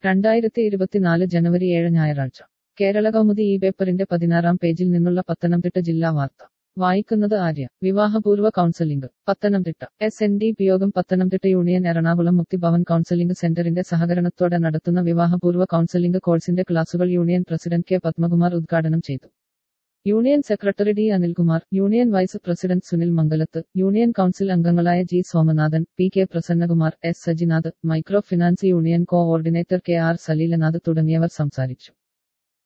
രണ്ടായിരത്തി ഇരുപത്തിനാല് ജനുവരി ഏഴ് ഞായറാഴ്ച കേരള കൗമുദി ഈ പേപ്പറിന്റെ പതിനാറാം പേജിൽ നിന്നുള്ള പത്തനംതിട്ട ജില്ലാ വാർത്ത വായിക്കുന്നത് ആര്യ വിവാഹപൂർവ്വ counselling Pathanamthitta S N D P Yogam Pathanamthitta union Ernakulam Mukthibhavan counselling സെന്ററിന്റെ സഹകരണത്തോടെ നടത്തുന്ന വിവാഹപൂർവ്വ കൗൺസലിംഗ് കോഴ്സിന്റെ ക്ലാസുകൾ യൂണിയൻ പ്രസിഡന്റ് കെ പത്മകുമാർ ഉദ്ഘാടനം ചെയ്തു union secretary D Anilkumar union vice president Sunil Mangalath union council അംഗങ്ങളായ G Somanathan P K Prasannakumar S Sajinath micro finance union coordinator K R Saleelanath തുടങ്ങിയവർ സംസാരിച്ചു